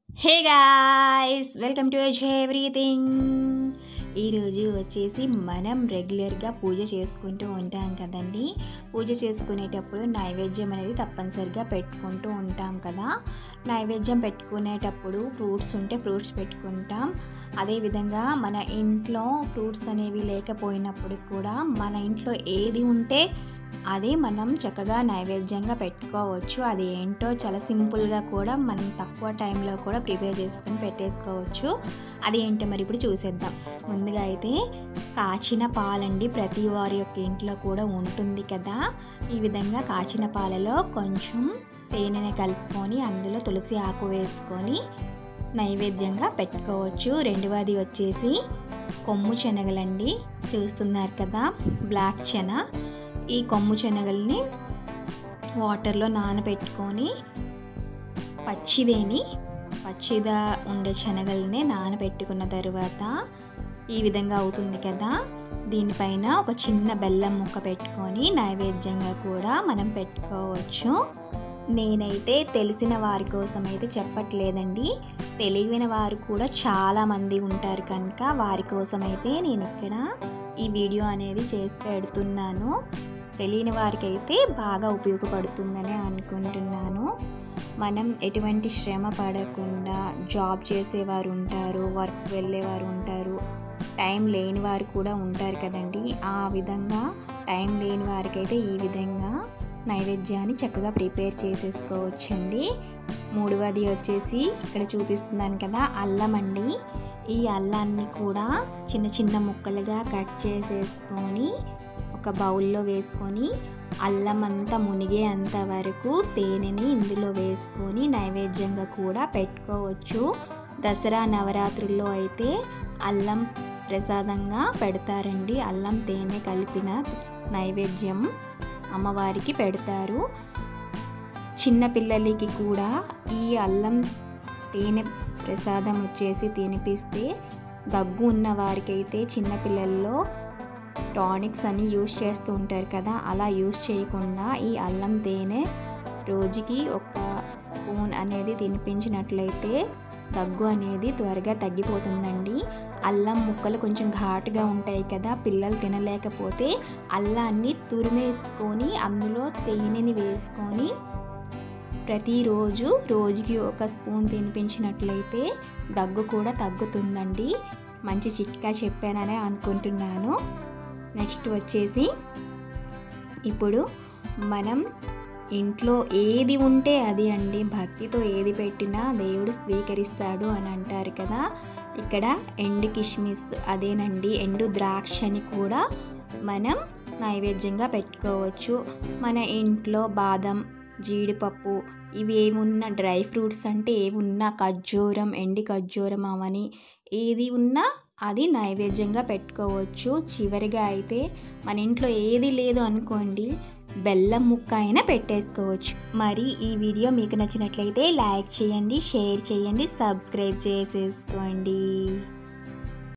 hey guys welcome to ఎజ్ everything ఈరోజు వచ్చేసి మనం రెగ్యులర్గా పూజ చేసుకుంటూ ఉంటాం కదండి పూజ చేసుకునేటప్పుడు నైవేద్యం అనేది తప్పనిసరిగా పెట్టుకుంటూ ఉంటాం కదా నైవేద్యం పెట్టుకునేటప్పుడు ఫ్రూట్స్ ఉంటే ఫ్రూట్స్ పెట్టుకుంటాం అదేవిధంగా మన ఇంట్లో ఫ్రూట్స్ అనేవి లేకపోయినప్పుడు కూడా మన ఇంట్లో ఏది ఉంటే అది మనం చక్కగా నైవేద్యంగా పెట్టుకోవచ్చు అది ఏంటో చాలా సింపుల్గా కూడా మనం తక్కువ టైంలో కూడా ప్రిపేర్ చేసుకుని పెట్టేసుకోవచ్చు అది ఏంటో మరి ఇప్పుడు చూసేద్దాం ముందుగా అయితే కాచిన పాలండి ప్రతి వారి యొక్క ఇంట్లో కూడా ఉంటుంది కదా ఈ విధంగా కాచిన పాలలో కొంచెం తేనెని కలుపుకొని అందులో తులసి ఆకు వేసుకొని నైవేద్యంగా పెట్టుకోవచ్చు రెండవది వచ్చేసి కొమ్ము శనగలండి చూస్తున్నారు కదా బ్లాక్ శన ఈ కొమ్ము శనగల్ని వాటర్లో నానబెట్టుకొని పచ్చిదేని పచ్చిగా ఉండే శనగల్ని నానబెట్టుకున్న తర్వాత ఈ విధంగా అవుతుంది కదా దీనిపైన ఒక చిన్న బెల్లం ముక్క పెట్టుకొని నైవేద్యంగా కూడా మనం పెట్టుకోవచ్చు నేనైతే తెలిసిన వారి కోసం అయితే చెప్పట్లేదండి తెలియని వారు కూడా చాలామంది ఉంటారు కనుక వారి కోసం అయితే నేను ఇక్కడ ఈ వీడియో అనేది చేసి పెడుతున్నాను తెలియని వారికి అయితే బాగా ఉపయోగపడుతుందని అనుకుంటున్నాను మనం ఎటువంటి శ్రమ పడకుండా జాబ్ చేసేవారు ఉంటారు వర్క్ వెళ్ళేవారు ఉంటారు టైం లేని వారు కూడా ఉంటారు కదండి ఆ విధంగా టైం లేని వారికైతే ఈ విధంగా నైవేద్యాన్ని చక్కగా ప్రిపేర్ చేసేసుకోవచ్చండి మూడవది వచ్చేసి ఇక్కడ చూపిస్తున్నాను కదా అల్లం అండి ఈ అల్లాన్ని కూడా చిన్న చిన్న ముక్కలుగా కట్ చేసేసుకొని ఒక బౌల్లో వేసుకొని అల్లం అంతా మునిగేంత వరకు తేనెని ఇందులో వేసుకొని నైవేద్యంగా కూడా పెట్టుకోవచ్చు దసరా నవరాత్రుల్లో అయితే అల్లం ప్రసాదంగా పెడతారండి అల్లం తేనె కలిపిన నైవేద్యం అమ్మవారికి పెడతారు చిన్నపిల్లలకి కూడా ఈ అల్లం తేనె ప్రసాదం వచ్చేసి తినిపిస్తే దగ్గు ఉన్న వారికైతే చిన్నపిల్లల్లో టానిక్స్ అని యూస్ చేస్తూ ఉంటారు కదా అలా యూస్ చేయకుండా ఈ అల్లం తేనె రోజుకి ఒక స్పూన్ అనేది తినిపించినట్లయితే దగ్గు అనేది త్వరగా తగ్గిపోతుందండి అల్లం ముక్కలు కొంచెం ఘాటుగా ఉంటాయి కదా పిల్లలు తినలేకపోతే అల్లాన్ని తురిమేసుకొని అందులో తేనెని వేసుకొని ప్రతిరోజు రోజుకి ఒక స్పూన్ తినిపించినట్లయితే దగ్గు కూడా తగ్గుతుందండి మంచి చిట్కా చెప్పాననే అనుకుంటున్నాను నెక్స్ట్ వచ్చేసి ఇప్పుడు మనం ఇంట్లో ఏది ఉంటే అది అండి భక్తితో ఏది పెట్టినా దేవుడు స్వీకరిస్తాడు అని అంటారు కదా ఇక్కడ ఎండు కిష్మిస్ అదేనండి ఎండు ద్రాక్షని కూడా మనం నైవేద్యంగా పెట్టుకోవచ్చు మన ఇంట్లో బాదం జీడిపప్పు ఇవి ఏమున్నా డ్రై ఫ్రూట్స్ అంటే ఏమున్నా ఖర్జూరం ఎండి ఖర్జూరం అవని ఏది ఉన్నా అది నైవేద్యంగా పెట్టుకోవచ్చు చివరిగా అయితే మన ఇంట్లో ఏది లేదు అనుకోండి బెల్లం ముక్క అయినా పెట్టేసుకోవచ్చు మరి ఈ వీడియో మీకు నచ్చినట్లయితే లైక్ చేయండి షేర్ చేయండి సబ్స్క్రైబ్ చేసేసుకోండి